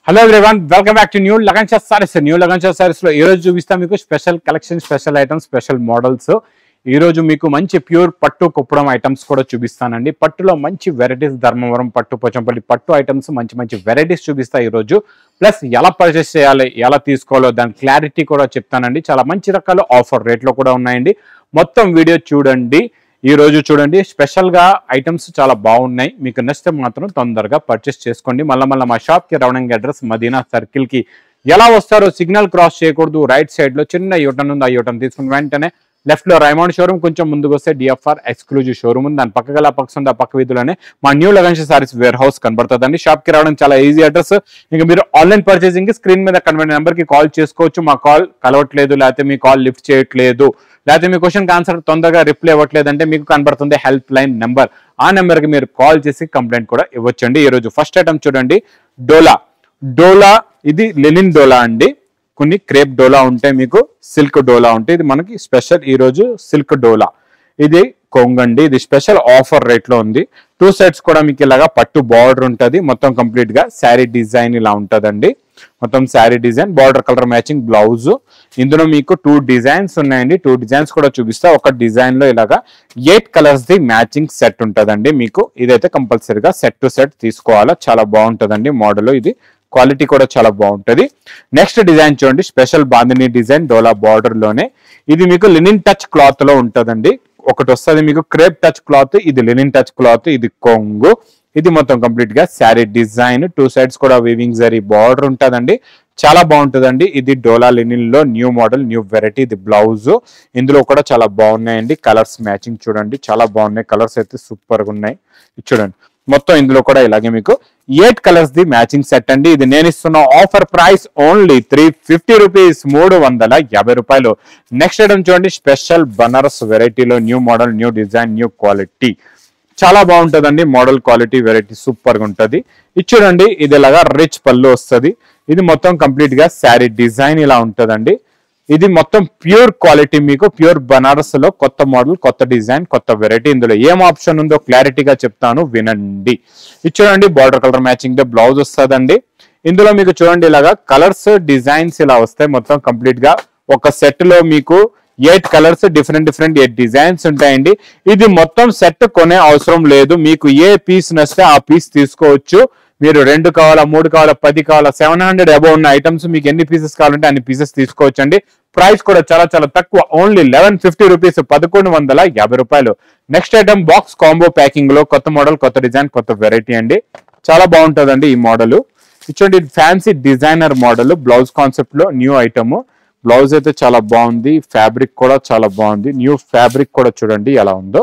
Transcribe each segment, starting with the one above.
hello everyone welcome back to new Lagan Sha sarees new Lagan Sha sarees లో ఈ రోజు చూపిస్తాం మీకు special collection special items special models ఈ రోజు మీకు మంచి ప్యూర్ పట్టు కుప్పడం ఐటమ్స్ కూడా చూపిస్తానండి పట్టులో మంచి వెరైటీస్ ధర్మవరం పట్టు పోచంపల్లి పట్టు ఐటమ్స్ మంచి మంచి వెరైటీస్ చూపిస్తా ఈ రోజు ప్లస్ ఎలా పర్చేస్ చేయాలి ఎలా తీసుకోవాలో దాని క్లారిటీ కూడా చెప్తానండి చాలా మంచి రకాల ఆఫర్ రేట్లో కూడా ఉన్నాయండి మొత్తం వీడియో చూడండి ఈ రోజు చూడండి స్పెషల్ గా ఐటమ్స్ చాలా బాగున్నాయి మీకు నచ్చితే మాత్రం తొందరగా పర్చేస్ చేసుకోండి మళ్ళీ మళ్ళీ మా షాప్ కి రావడానికి అడ్రస్ మదీనా సర్కిల్ కి ఎలా వస్తారో సిగ్నల్ క్రాస్ చేయకూడదు రైట్ సైడ్ లో చిన్న యూటర్న్ ఉంది ఆ యూటర్న్ తీసుకుని వెంటనే లెఫ్ట్ లో రైమౌండ్ షోరూమ్ కొంచెం ముందుకు వస్తే డిఎఫ్ఆర్ ఎక్స్క్లూజివ్ షోరూమ్ ఉంది దాని పక్క గల పక్క ఉంది ఆ పక్క వీధిలోనే మా న్యూ లగన్స్ సారీస్ వేర్ హౌస్ కనబడుతుందండి షాప్ కి రావడం చాలా ఈజీ అడ్రస్ ఇంకా మీరు ఆన్లైన్ పర్చేసింగ్ కి స్క్రీన్ మీద కన్వెంట్ నెంబర్ కి కాల్ చేసుకోవచ్చు మా కాల్ కలవట్లేదు లేకపోతే మీ కాల్ లిఫ్ట్ చేయట్లేదు లేకపోతే మీ క్వశ్చన్ ఆన్సర్ తొందరగా రిప్లై ఇవ్వట్లేదు అంటే మీకు కనబడుతుంది హెల్ప్ లైన్ నెంబర్ ఆ నెంబర్ కి మీరు కాల్ చేసి కంప్లైంట్ కూడా ఇవ్వచ్చండి ఈ రోజు ఫస్ట్ ఐటమ్ చూడండి డోలా డోలా ఇది లెనిన్ డోలా అండి కొన్ని క్రేప్ డోలా ఉంటాయి మీకు సిల్క్ డోలా ఉంటాయి ఇది మనకి స్పెషల్ ఈ రోజు సిల్క్ డోలా ఇది కొంగండి ఇది స్పెషల్ ఆఫర్ రేట్ లో ఉంది టూ సైడ్స్ కూడా మీకు ఇలాగా పట్టు బార్డర్ ఉంటది మొత్తం కంప్లీట్ గా శారీ డిజైన్ ఇలా ఉంటదండి మొత్తం saree design border colour matching blouse ఇందులో మీకు టూ డిజైన్స్ ఉన్నాయండి టూ డిజైన్స్ కూడా చూపిస్తా ఒక డిజైన్ లో ఇలాగా eight colours the matching set ఉంటదండి మీకు ఇదైతే కంపల్సరీగా సెట్ టు సెట్ తీసుకోవాలా చాలా బాగుంటదండి మోడల్ ఇది క్వాలిటీ కూడా చాలా బాగుంటది నెక్స్ట్ డిజైన్ చూడండి special bandhani design Dola border లోనే ఇది మీకు లినిన్ టచ్ క్లాత్ లో ఉంటదండి ఒకటి వస్తుంది మీకు క్రేప్ టచ్ క్లాత్ ఇది లినిన్ టచ్ క్లాత్ ఇది కొంగు ఇది మొత్తం కంప్లీట్ గా శారీ డిజైన్ టూ సైడ్స్ కూడా వీవింగ్ జరీ బార్డర్ ఉంటదండి చాలా బాగుంటుందండి ఇది డోలా లెనిన్ లో న్యూ మోడల్ న్యూ వెరైటీ ఇది బ్లౌజ్ ఇందులో కూడా చాలా బాగున్నాయండి కలర్స్ మ్యాచింగ్ చూడండి చాలా బాగున్నాయి కలర్స్ అయితే సూపర్ గా ఉన్నాయి ఇది చూడండి మొత్తం ఇందులో కూడా ఇలాగే మీకు eight colours the matching set అండి ఇది నేను ఇస్తున్న offer price only three fifty rupees మూడు వందల యాభై రూపాయలు నెక్స్ట్ ఐటమ్ చూడండి స్పెషల్ బనారస్ వెరైటీలో new model new design new quality చాలా బాగుంటదండి మోడల్ క్వాలిటీ వెరైటీ సూపర్ గా ఉంటది ఇది చూడండి ఇది ఇలాగా రిచ్ పళ్ళు వస్తది ఇది మొత్తం కంప్లీట్ గా శారీ డిజైన్ ఇలా ఉంటదండి ఇది మొత్తం ప్యూర్ క్వాలిటీ మీకు ప్యూర్ బనారస్ లో కొత్త మోడల్ కొత్త డిజైన్ కొత్త వెరైటీ ఇందులో ఏం ఆప్షన్ ఉందో క్లారిటీగా చెప్తాను వినండి ఇది చూడండి బార్డర్ కలర్ మ్యాచింగ్ తో బ్లౌజ్ వస్తుందండి ఇందులో మీకు చూడండి ఇలాగా కలర్స్ డిజైన్స్ ఇలా వస్తాయి మొత్తం కంప్లీట్ గా ఒక సెట్ లో మీకు eight colours different different eight designs ఉంటాయండి ఇది మొత్తం సెట్ కొనే అవసరం లేదు మీకు ఏ పీస్ నచ్చితే ఆ పీస్ తీసుకోవచ్చు మీరు రెండు కావాలా మూడు కావాలా పది కావాలా సెవెన్ హండ్రెడ్ అబౌవ్ ఉన్న ఐటమ్స్ మీకు ఎన్ని పీసెస్ కావాలంటే అన్ని పీసెస్ తీసుకోవచ్చు అండి ప్రైస్ కూడా చాలా చాలా తక్కువ ఓన్లీ లెవెన్ ఫిఫ్టీ రూపీస్ పదకొండు వందల యాభై రూపాయలు next item box combo packing లో కొత్త మోడల్ కొత్త డిజైన్ కొత్త వెరైటీ అండి చాలా బాగుంటుందండి ఈ మోడల్ ఇచ్చోండి fancy designer model blouse concept లో న్యూ ఐటమ్ బ్లౌజ్ అయితే చాలా బాగుంది ఫ్యాబ్రిక్ కూడా చాలా బాగుంది న్యూ ఫ్యాబ్రిక్ కూడా చూడండి ఎలా ఉందో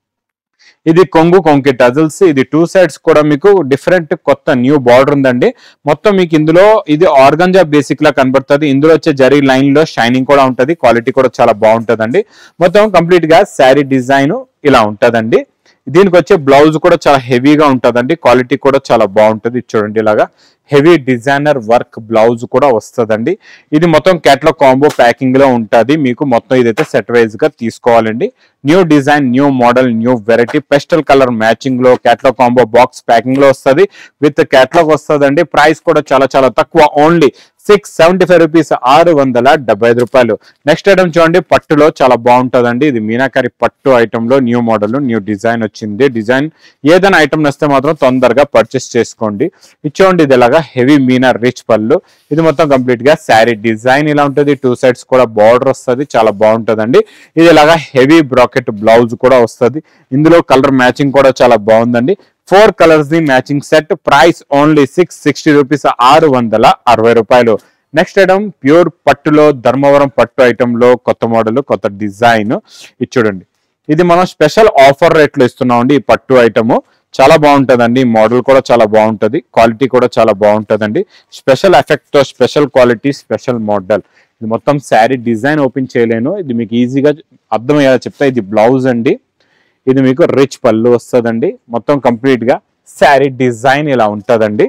ఇది కొంగు కొంకి టజల్స్ ఇది టూ సైడ్స్ కూడా మీకు డిఫరెంట్ కొత్త న్యూ బార్డర్ ఉందండి మొత్తం మీకు ఇందులో ఇది ఆర్గంజా బేసిక్ లా కనబడుతుంది ఇందులో వచ్చే జరీ లైన్ లో షైనింగ్ కూడా ఉంటది క్వాలిటీ కూడా చాలా బాగుంటదండి మొత్తం కంప్లీట్ గా శారీ డిజైన్ ఇలా ఉంటదండి దీనికి వచ్చే బ్లౌజ్ కూడా చాలా హెవీగా ఉంటదండి క్వాలిటీ కూడా చాలా బాగుంటది ఇది చూడండి ఇలాగా హెవీ డిజైనర్ వర్క్ బ్లౌజ్ కూడా వస్తుందండి ఇది మొత్తం క్యాట్లాగ్ కాంబో ప్యాకింగ్ లో ఉంటది మీకు మొత్తం ఇదైతే సెట్ వైజ్ గా తీసుకోవాలండి new design new model new variety pastel colour matching లో క్యాట్లాగ్ కాంబో బాక్స్ ప్యాకింగ్ లో వస్తుంది విత్ క్యాట్లాగ్ వస్తుందండి ప్రైస్ కూడా చాలా చాలా తక్కువ only six seventy five rupees ఆరు వందల డెబ్బై ఐదు రూపాయలు నెక్స్ట్ ఐటమ్ చూడండి పట్టులో చాలా బాగుంటుందండి ఇది మీనాకారి పట్టు ఐటమ్ లో న్యూ మోడల్ న్యూ డిజైన్ వచ్చింది డిజైన్ ఏదైనా ఐటమ్ నస్తే మాత్రం తొందరగా పర్చేస్ చేసుకోండి ఇచ్చోండి ఇది ఇలాగా హెవీ మీనా రిచ్ పళ్ళు ఇది మొత్తం కంప్లీట్ గా శారీ డిజైన్ ఇలా ఉంటుంది టూ సైడ్స్ కూడా బార్డర్ వస్తుంది చాలా బాగుంటుందండి ఇది ఇలాగా హెవీ బ్రాకెట్ బ్లౌజ్ కూడా వస్తుంది ఇందులో కలర్ మ్యాచింగ్ కూడా చాలా బాగుందండి four colours the matching set price only six sixty rupees ఆరు వందల అరవై రూపాయలు నెక్స్ట్ ఐటమ్ ప్యూర్ పట్టులో ధర్మవరం పట్టు ఐటమ్ లో కొత్త మోడల్ కొత్త డిజైన్ ఇది చూడండి ఇది మనం స్పెషల్ ఆఫర్ రేట్లో ఇస్తున్నామండి ఈ పట్టు ఐటమ్ చాలా బాగుంటుందండి మోడల్ కూడా చాలా బాగుంటుంది క్వాలిటీ కూడా చాలా బాగుంటుందండి స్పెషల్ ఎఫెక్ట్ తో స్పెషల్ క్వాలిటీ స్పెషల్ మోడల్ ఇది మొత్తం శారీ డిజైన్ ఓపెన్ చేయలేను ఇది మీకు ఈజీగా అర్థమయ్యేలా చెప్తా ఇది బ్లౌజ్ అండి ఇది మీకు రిచ్ పళ్ళు వస్తుందండి మొత్తం కంప్లీట్ గా శారీ డిజైన్ ఇలా ఉంటుందండి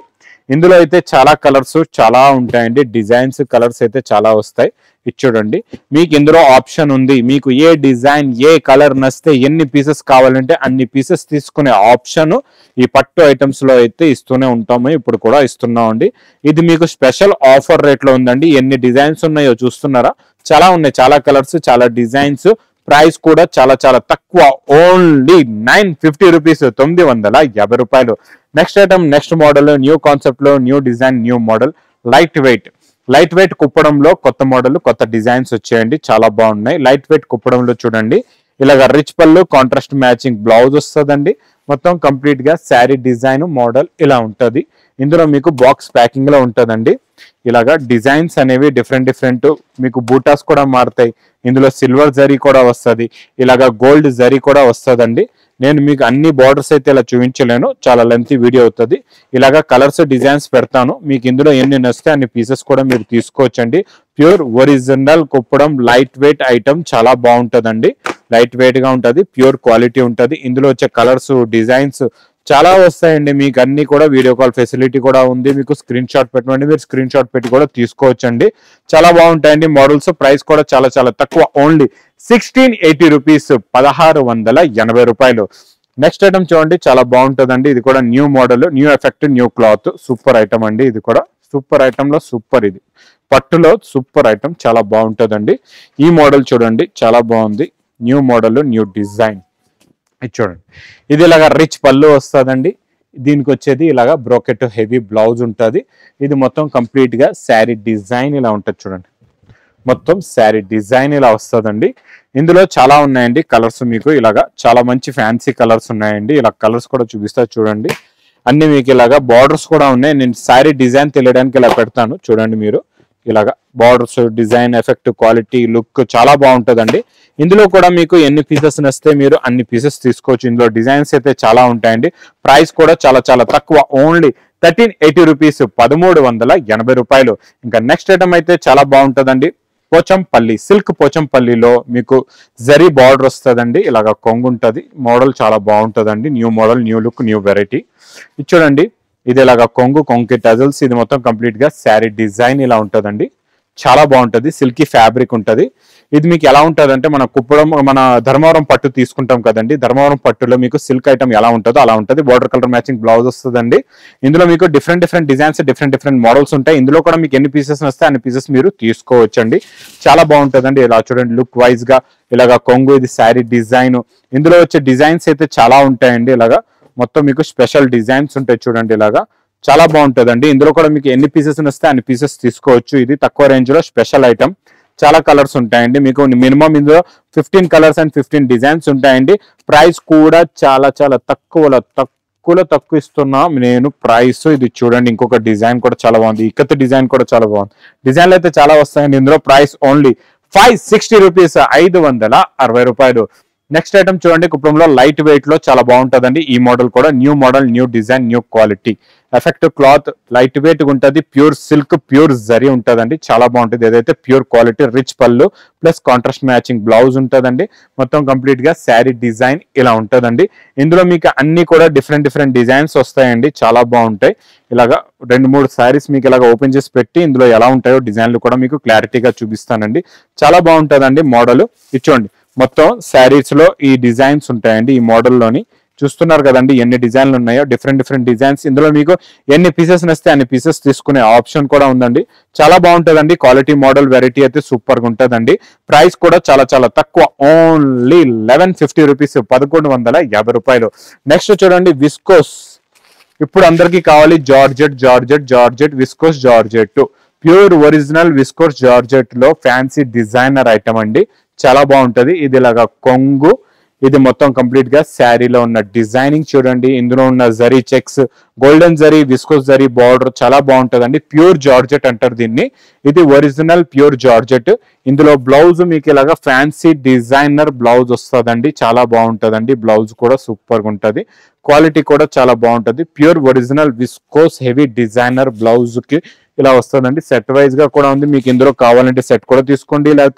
ఇందులో అయితే చాలా కలర్స్ చాలా ఉంటాయండి డిజైన్స్ కలర్స్ అయితే చాలా వస్తాయి ఇది చూడండి మీకు ఇందులో ఆప్షన్ ఉంది మీకు ఏ డిజైన్ ఏ కలర్ నచ్చితే ఎన్ని పీసెస్ కావాలంటే అన్ని పీసెస్ తీసుకునే ఆప్షన్ ఈ పట్టు ఐటమ్స్ లో అయితే ఇస్తూనే ఉంటాము ఇప్పుడు కూడా ఇస్తున్నామండి ఇది మీకు స్పెషల్ ఆఫర్ రేట్ లో ఉందండి ఎన్ని డిజైన్స్ ఉన్నాయో చూస్తున్నారా చాలా ఉన్నాయి చాలా కలర్స్ చాలా డిజైన్స్ ప్రైస్ కూడా చాలా చాలా తక్కువ ఓన్లీ నైన్ ఫిఫ్టీ రూపీస్ తొమ్మిది వందల యాభై రూపాయలు next item next model new concept లో new design new model light weight light weight కుప్పడంలో కొత్త మోడల్ కొత్త డిజైన్స్ వచ్చాయండి చాలా బాగున్నాయి లైట్ వెయిట్ కుప్పడంలో చూడండి ఇలాగ రిచ్ పళ్ళు కాంట్రాస్ట్ మ్యాచింగ్ బ్లౌజ్ వస్తుందండి మొత్తం కంప్లీట్ గా శారీ డిజైన్ మోడల్ ఇలా ఉంటది ఇందులో మీకు బాక్స్ ప్యాకింగ్ లో ఉంటదండి ఇలాగా డిజైన్స్ అనేవి డిఫరెంట్ డిఫరెంట్ మీకు బూటాస్ కూడా మారుతాయి ఇందులో సిల్వర్ జరీ కూడా వస్తుంది ఇలాగా గోల్డ్ జరీ కూడా వస్తుందండి నేను మీకు అన్ని బార్డర్స్ అయితే ఇలా చూపించలేను చాలా లెంత్ వీడియో అవుతుంది ఇలాగా కలర్స్ డిజైన్స్ పెడతాను మీకు ఇందులో ఎన్ని నచ్చితే అన్ని పీసెస్ కూడా మీరు తీసుకోవచ్చండి pure original Kuppadam light weight item చాలా బాగుంటుందండి లైట్ వెయిట్ గా ఉంటది ప్యూర్ క్వాలిటీ ఉంటది ఇందులో వచ్చే కలర్స్ డిజైన్స్ చాలా వస్తాయండి మీకు అన్ని కూడా వీడియో కాల్ ఫెసిలిటీ కూడా ఉంది మీకు స్క్రీన్ షాట్ పెట్టండి మీరు స్క్రీన్ షాట్ పెట్టి కూడా తీసుకోవచ్చండి చాలా బాగుంటాయండి మోడల్స్ ప్రైస్ కూడా చాలా చాలా తక్కువ ఓన్లీ సిక్స్టీన్ ఎయిటీ రూపీస్ పదహారు వందల ఎనభై రూపాయలు నెక్స్ట్ ఐటమ్ చూడండి చాలా బాగుంటుందండి ఇది కూడా new model new effect new cloth super item అండి ఇది కూడా సూపర్ ఐటమ్ లో సూపర్ ఇది పట్టులో సూపర్ ఐటమ్ చాలా బాగుంటుందండి ఈ మోడల్ చూడండి చాలా బాగుంది న్యూ మోడల్ న్యూ డిజైన్ ఇది చూడండి ఇది ఇలాగా రిచ్ పళ్ళు వస్తుందండి దీనికి వచ్చేది ఇలాగా బ్రోకెట్ హెవీ బ్లౌజ్ ఉంటుంది ఇది మొత్తం కంప్లీట్ గా శారీ డిజైన్ ఇలా ఉంటుంది చూడండి మొత్తం శారీ డిజైన్ ఇలా వస్తుందండి ఇందులో చాలా ఉన్నాయండి కలర్స్ మీకు ఇలాగా చాలా మంచి ఫ్యాన్సీ కలర్స్ ఉన్నాయండి ఇలా కలర్స్ కూడా చూపిస్తా చూడండి అన్ని మీకు ఇలాగా బార్డర్స్ కూడా ఉన్నాయి నేను శారీ డిజైన్ తెలియడానికి ఇలా పెడతాను చూడండి మీరు ఇలాగా borders design effect quality look చాలా బాగుంటుందండి ఇందులో కూడా మీకు ఎన్ని పీసెస్ నచ్చితే మీరు అన్ని పీసెస్ తీసుకోవచ్చు ఇందులో డిజైన్స్ అయితే చాలా ఉంటాయండి ప్రైస్ కూడా చాలా చాలా తక్కువ ఓన్లీ థర్టీన్ ఎయిటీ రూపీస్ పదమూడు వందల ఎనభై రూపాయలు ఇంకా నెక్స్ట్ ఐటమ్ అయితే చాలా బాగుంటుందండి పోచంపల్లి సిల్క్ పోచంపల్లిలో మీకు జరీ బార్డర్ వస్తుందండి ఇలాగ కొంగు ఉంటుంది మోడల్ చాలా బాగుంటుందండి new model new look new variety ఇది చూడండి ఇది ఇలాగ కొంగు కొంకి టజల్స్ ఇది మొత్తం కంప్లీట్ గా శారీ డిజైన్ ఇలా ఉంటుందండి చాలా బాగుంటది సిల్కీ ఫ్యాబ్రిక్ ఉంటది ఇది మీకు ఎలా ఉంటది అంటే మన కుప్పడం మన ధర్మవరం పట్టు తీసుకుంటాం కదండి ధర్మవరం పట్టులో మీకు సిల్క్ ఐటమ్ ఎలా ఉంటుందో అలా ఉంటది బార్డర్ కలర్ మ్యాచింగ్ బ్లౌజ్ వస్తుందండి ఇందులో మీకు different different designs different different models ఉంటాయి ఇందులో కూడా మీకు ఎన్ని పీసెస్ వస్తే అన్ని పీసెస్ మీరు తీసుకోవచ్చండి చాలా బాగుంటదండి ఇలా చూడండి లుక్ వైజ్ గా ఇలాగా కొంగు ఇది శారీ డిజైన్ ఇందులో వచ్చే డిజైన్స్ అయితే చాలా ఉంటాయండి ఇలాగా మొత్తం మీకు స్పెషల్ డిజైన్స్ ఉంటాయి చూడండి ఇలాగా చాలా బాగుంటుందండి ఇందులో కూడా మీకు ఎన్ని పీసెస్ వస్తే అన్ని పీసెస్ తీసుకోవచ్చు ఇది తక్కువ రేంజ్ లో స్పెషల్ ఐటమ్ చాలా కలర్స్ ఉంటాయండి మీకు మినిమం ఇందులో fifteen colours and fifteen designs ఉంటాయండి ప్రైస్ కూడా చాలా చాలా తక్కువలో తక్కువలో తక్కువ ఇస్తున్నాం నేను ప్రైస్ ఇది చూడండి ఇంకొక డిజైన్ కూడా చాలా బాగుంది ఇక్కత డిజైన్ కూడా చాలా బాగుంది డిజైన్లు అయితే చాలా వస్తాయండి ఇందులో price only five sixty rupees ఐదు వందల అరవై రూపాయలు నెక్స్ట్ ఐటమ్ చూడండి కుప్పంలో లైట్ వెయిట్ లో చాలా బాగుంటుందండి ఈ మోడల్ కూడా new model new design new quality effect cloth light weight ఉంటుంది ప్యూర్ సిల్క్ ప్యూర్ జరీ ఉంటుందండి చాలా బాగుంటుంది ఏదైతే pure quality rich pallu plus contrast matching blouse ఉంటుందండి మొత్తం కంప్లీట్ గా శారీ డిజైన్ ఇలా ఉంటుందండి ఇందులో మీకు అన్ని కూడా డిఫరెంట్ డిఫరెంట్ డిజైన్స్ వస్తాయండి చాలా బాగుంటాయి ఇలాగా రెండు మూడు శారీస్ మీకు ఇలాగ ఓపెన్ చేసి పెట్టి ఇందులో ఎలా ఉంటాయో డిజైన్లు కూడా మీకు క్లారిటీగా చూపిస్తానండి చాలా బాగుంటుందండి మోడల్ ఇచ్చోండి మొత్తం శారీస్ లో ఈ డిజైన్స్ ఉంటాయండి ఈ మోడల్లోని చూస్తున్నారు కదండి ఎన్ని డిజైన్లు ఉన్నాయో డిఫరెంట్ డిఫరెంట్ డిజైన్స్ ఇందులో మీకు ఎన్ని పీసెస్ వస్తే అన్ని పీసెస్ తీసుకునే ఆప్షన్ కూడా ఉందండి చాలా బాగుంటుందండి క్వాలిటీ మోడల్ వెరైటీ అయితే సూపర్ గా ఉంటుందండి ప్రైస్ కూడా చాలా చాలా తక్కువ ఓన్లీ లెవెన్ ఫిఫ్టీ రూపీస్ పదకొండు వందల యాభై రూపాయలు నెక్స్ట్ చూడండి విస్కోస్ ఇప్పుడు అందరికీ కావాలి georgette georgette georgette viscose georgette pure original viscose georgette లో ఫ్యాన్సీ డిజైనర్ ఐటమ్ అండి చాలా బాగుంటది ఇది ఇలాగా కొంగు ఇది మొత్తం కంప్లీట్ గా శారీలో ఉన్న డిజైనింగ్ చూడండి ఇందులో ఉన్న zari checks golden zari viscose zari border చాలా బాగుంటదండి ప్యూర్ జార్జెట్ అంటారు దీన్ని ఇది ఒరిజినల్ ప్యూర్ జార్జెట్ ఇందులో బ్లౌజ్ మీకు ఇలాగా ఫ్యాన్సీ డిజైనర్ బ్లౌజ్ వస్తుందండి చాలా బాగుంటదండి బ్లౌజ్ కూడా సూపర్ గా ఉంటది క్వాలిటీ కూడా చాలా బాగుంటది pure original viscose heavy designer blouse కి ఇలా వస్తుందండి సెట్ వైజ్ గా కూడా ఉంది మీకు ఇందులో కావాలంటే సెట్ కూడా తీసుకోండి లేకపోతే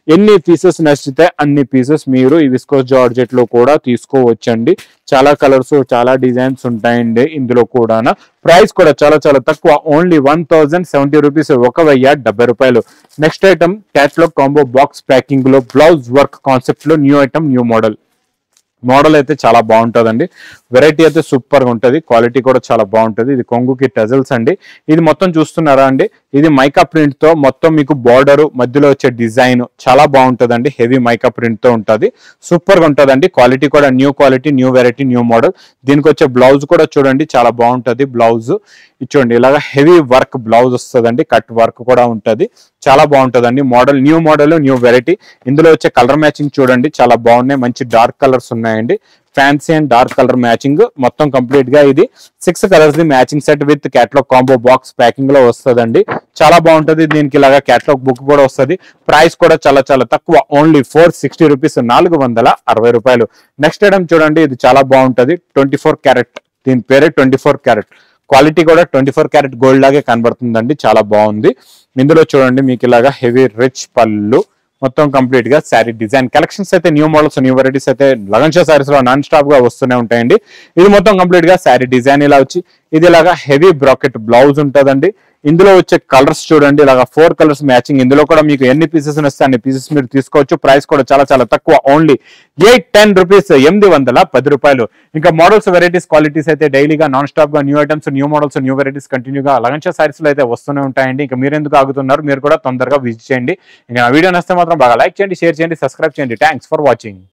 ఎన్ని పీసెస్ నచ్చితే అన్ని పీసెస్ మీరు ఈ విస్కోస్ జార్జెట్ లో కూడా తీసుకోవచ్చండి చాలా కలర్స్ చాలా డిజైన్స్ ఉంటాయండి ఇందులో కూడా ప్రైస్ కూడా చాలా చాలా తక్కువ only one thousand seventy rupees ఒక వెయ్యి డెబ్బై రూపాయలు next item catalogue combo box packing లో బ్లౌజ్ వర్క్ కాన్సెప్ట్ లో new item new model model అయితే చాలా బాగుంటుందండి వెరైటీ అయితే సూపర్ గా ఉంటుంది క్వాలిటీ కూడా చాలా బాగుంటుంది ఇది కొంగుకి టజల్స్ అండి ఇది మొత్తం చూస్తున్నారా అండి ఇది మైకా ప్రింట్ తో మొత్తం మీకు బార్డర్ మధ్యలో వచ్చే డిజైన్ చాలా బాగుంటుందండి హెవీ మైకా ప్రింట్ తో ఉంటుంది సూపర్ గా ఉంటుందండి క్వాలిటీ కూడా new quality new variety new model దీనికి వచ్చే బ్లౌజ్ కూడా చూడండి చాలా బాగుంటుంది బ్లౌజ్ చూడండి ఇలాగ హెవీ వర్క్ బ్లౌజ్ వస్తుందండి కట్ వర్క్ కూడా ఉంటుంది చాలా బాగుంటుందండి model new model new variety ఇందులో వచ్చే కలర్ మ్యాచింగ్ చూడండి చాలా బాగున్నాయి మంచి డార్క్ కలర్స్ ఉన్నాయండి fancy and dark colour matching మొత్తం కంప్లీట్ గా ఇది six colours the matching set with catalogue combo box packing లో వస్తుందండి చాలా బాగుంటది దీనికి ఇలాగా క్యాట్లాగ్ బుక్ కూడా వస్తుంది ప్రైస్ కూడా చాలా చాలా తక్కువ ఓన్లీ ఫోర్ సిక్స్టీ రూపీస్ నాలుగు వందల అరవై రూపాయలు నెక్స్ట్ ఐటమ్ చూడండి ఇది చాలా బాగుంటది ట్వంటీ ఫోర్ క్యారెట్ దీని పేరే ట్వంటీ ఫోర్ క్యారెట్ క్వాలిటీ కూడా ట్వంటీ ఫోర్ క్యారెట్ గోల్డ్ లాగే కనబడుతుందండి చాలా బాగుంది ఇందులో చూడండి మీకు ఇలాగా హెవీ రిచ్ పళ్ళు మొత్తం కంప్లీట్ గా శారీ డిజైన్ కలెక్షన్స్ అయితే న్యూ మోడల్స్ న్యూ వెరైటీస్ అయితే లగన్ షో సారీస్ లో నాన్ స్టాప్ గా వస్తూనే ఉంటాయండి ఇది మొత్తం కంప్లీట్ గా శారీ డిజైన్ ఇలా వచ్చి ఇది ఇలాగా హెవీ బ్రాకెట్ బ్లౌజ్ ఉంటుందండి ఇందులో వచ్చే కలర్స్ చూడండి ఇలాగా ఫోర్ కలర్స్ మ్యాచింగ్ ఇందులో కూడా మీకు ఎన్ని పీసెస్ వస్తే అన్ని పీసెస్ మీరు తీసుకోవచ్చు ప్రైస్ కూడా చాలా చాలా తక్కువ ఓన్లీ ఎయిట్ టెన్ రూపీస్ ఎనిమిది వందల పది రూపాయలు ఇంకా మోడల్స్ వెరైటీస్ క్వాలిటీస్ అయితే డైలీగా నాన్ స్టాప్ గా new items new models new varieties కంటిన్యూగా లగన్షా సారీస్ లో అయితే వస్తూనే ఉంటాయండి ఇంకా మీరు ఎందుకు ఆగుతున్నారు మీరు కూడా తొందరగా విజిట్ చేయండి ఇంకా నా వీడియో నస్తే మాత్రం బాగా లైక్ చేయండి షేర్ చేయండి సబ్స్క్రైబ్ చేయండి థ్యాంక్స్ ఫర్ వాచింగ్